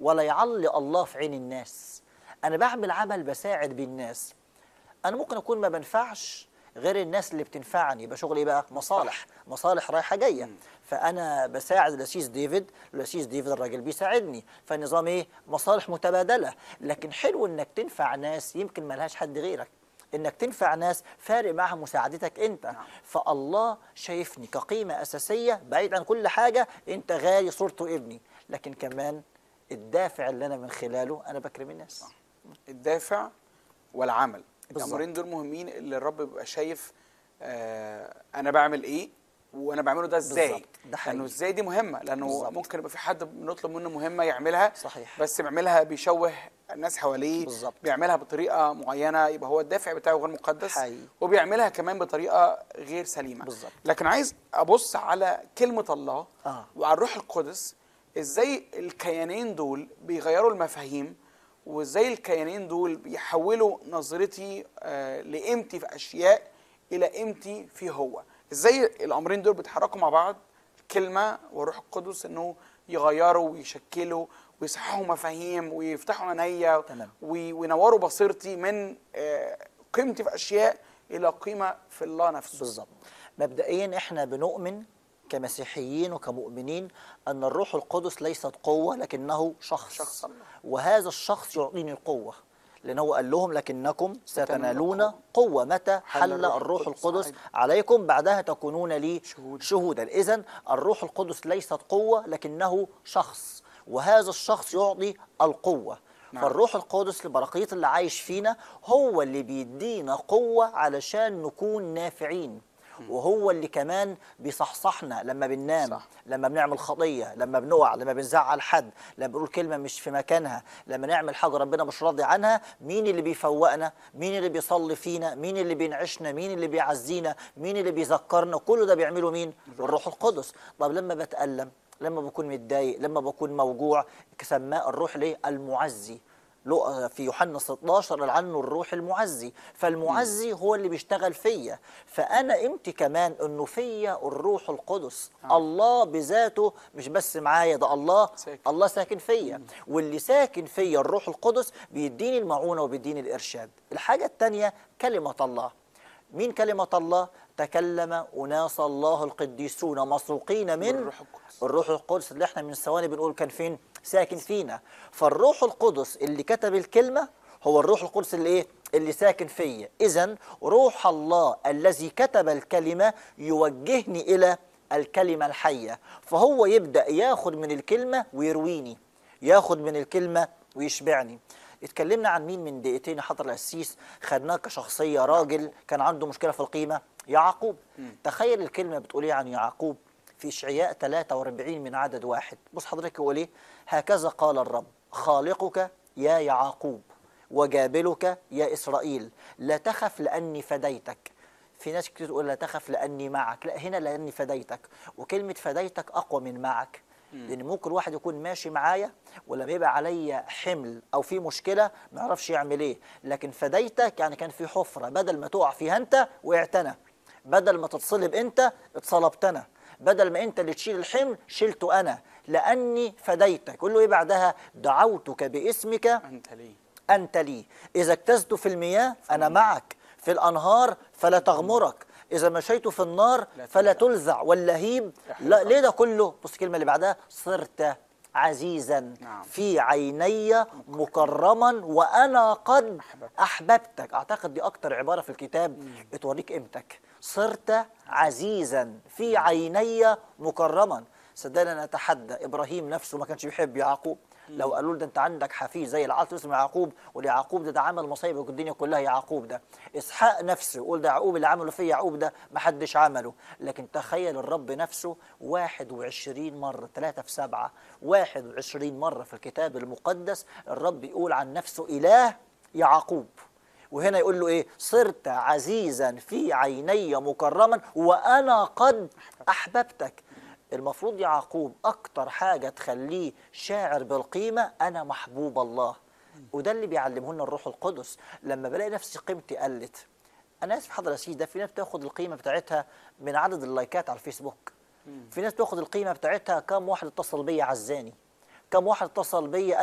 ولا يعلي الله في عين الناس انا بعمل عمل بساعد بيه الناس انا ممكن اكون ما بنفعش غير الناس اللي بتنفعني يبقى شغلي ايه بقى مصالح مصالح رايحه جايه فانا بساعد الاسيس ديفيد الاسيس ديفيد الراجل بيساعدني فالنظام ايه مصالح متبادله لكن حلو انك تنفع ناس يمكن ما لهاش حد غيرك انك تنفع ناس فارق معها مساعدتك انت فالله شايفني كقيمه اساسيه بعيد عن كل حاجه انت غالي صورته ابني لكن كمان الدافع اللي انا من خلاله انا بكرم الناس الدافع والعمل بالظبط. الامرين دول مهمين اللي الرب بيبقى شايف آه انا بعمل ايه وانا بعمله ده ازاي بالظبط. ده حقيقي. لانه ازاي دي مهمه لانه بالظبط. ممكن يبقى في حد بنطلب منه مهمه يعملها صحيح. بس بيعملها بيشوه الناس حواليه بالظبط. بيعملها بطريقه معينه يبقى هو الدافع بتاعه غير مقدس حقيقي. وبيعملها كمان بطريقه غير سليمه بالظبط. لكن عايز ابص على كلمه الله آه. وعلى الروح القدس ازاي الكيانين دول بيغيروا المفاهيم وازاي الكيانين دول بيحولوا نظرتي آه لقيمتي في اشياء الى قيمتي في هو ازاي الامرين دول بيتحركوا مع بعض الكلمه والروح القدس انه يغيروا ويشكلوا ويصححوا مفاهيم ويفتحوا عينيا تمام. وي- وينوروا بصيرتي من آه قيمتي في اشياء الى قيمه في الله نفسه بالظبط مبدئيا احنا بنؤمن كمسيحيين وكمؤمنين ان الروح القدس ليست قوه لكنه شخص شخص الله. وهذا الشخص يعطيني القوه لان هو قال لهم لكنكم ستنالون قوة. قوه متى حل حل الروح الروح القدس القدس عليكم. عليكم بعدها تكونون لي شهودا. شهودا اذا الروح القدس ليست قوه لكنه شخص وهذا الشخص يعطي القوه نعم. فالروح القدس لبرقية اللي عايش فينا هو اللي بيدينا قوة علشان نكون نافعين وهو اللي كمان بيصحصحنا لما بننام صح. لما بنعمل خطية لما بنقع لما بنزعل حد لما بنقول كلمة مش في مكانها لما نعمل حاجة ربنا مش راضي عنها مين اللي بيفوقنا مين اللي بيصلي فينا مين اللي بينعشنا مين اللي بيعزينا مين اللي بيذكرنا كل ده بيعمله مين الروح القدس طب لما بتألم لما بكون متضايق لما بكون موجوع سماه الروح ليه المعزي لقى في يوحنا 16 قال عنه الروح المعزي فالمعزي هو اللي بيشتغل فيا فانا قيمتي كمان انه فيا الروح القدس الله بذاته مش بس معايا ده الله ساكن. الله ساكن فيا واللي ساكن فيا الروح القدس بيديني المعونه وبيديني الارشاد الحاجه الثانيه كلمه الله مين كلمه الله تكلم اناس الله القديسون مسروقين من بالروح القدس. الروح القدس اللي احنا من ثواني بنقول كان فين ساكن فينا فالروح القدس اللي كتب الكلمه هو الروح القدس اللي ايه اللي ساكن فيا اذا روح الله الذي كتب الكلمه يوجهني الى الكلمه الحيه فهو يبدا ياخد من الكلمه ويرويني ياخد من الكلمه ويشبعني اتكلمنا عن مين من دقيقتين يا حضر القسيس خدناه كشخصيه راجل كان عنده مشكله في القيمه يعقوب تخيل الكلمه بتقول ايه عن يعقوب في اشعياء 43 من عدد واحد بص حضرتك يقول ايه هكذا قال الرب خالقك يا يعقوب وجابلك يا اسرائيل لا تخف لاني فديتك في ناس كتير تقول لا تخف لاني معك لا هنا لاني فديتك وكلمه فديتك اقوى من معك لان ممكن واحد يكون ماشي معايا ولما يبقى عليا حمل او في مشكله ما يعرفش يعمل ايه لكن فديتك يعني كان في حفره بدل ما تقع فيها انت وقعت انا بدل ما تتصلب انت اتصلبت انا بدل ما انت اللي تشيل الحمل شلته انا لاني فديتك يقول له ايه بعدها دعوتك باسمك انت ليه أنت لي إذا اجتزت في المياه أنا معك في الأنهار فلا تغمرك إذا مشيت في النار لا فلا تلزع. تلزع واللهيب يحرقك. لا ليه ده كله بص الكلمة اللي بعدها صرت عزيزا نعم. في عيني مكرما وأنا قد أحببتك. أحببتك أعتقد دي أكتر عبارة في الكتاب بتوريك قيمتك صرت عزيزا في عيني مكرما صدقني انا اتحدى ابراهيم نفسه ما كانش بيحب يعقوب لو قالوا له ده انت عندك حفيد زي العاطل اسمه يعقوب واليعقوب ده ده عمل مصايب الدنيا كلها يعقوب ده اسحاق نفسه يقول ده يعقوب اللي عمله فيه يعقوب ده ما حدش عمله لكن تخيل الرب نفسه 21 مره 3 في 7 21 مره في الكتاب المقدس الرب يقول عن نفسه اله يعقوب وهنا يقول له ايه صرت عزيزا في عيني مكرما وانا قد احببتك المفروض يعقوب اكتر حاجه تخليه شاعر بالقيمه انا محبوب الله وده اللي بيعلمه لنا الروح القدس لما بلاقي نفسي قيمتي قلت انا اسف حضر سيدي ده في ناس بتاخد القيمه بتاعتها من عدد اللايكات على الفيسبوك في ناس بتاخد القيمه بتاعتها كم واحد اتصل بيا عزاني كم واحد اتصل بيا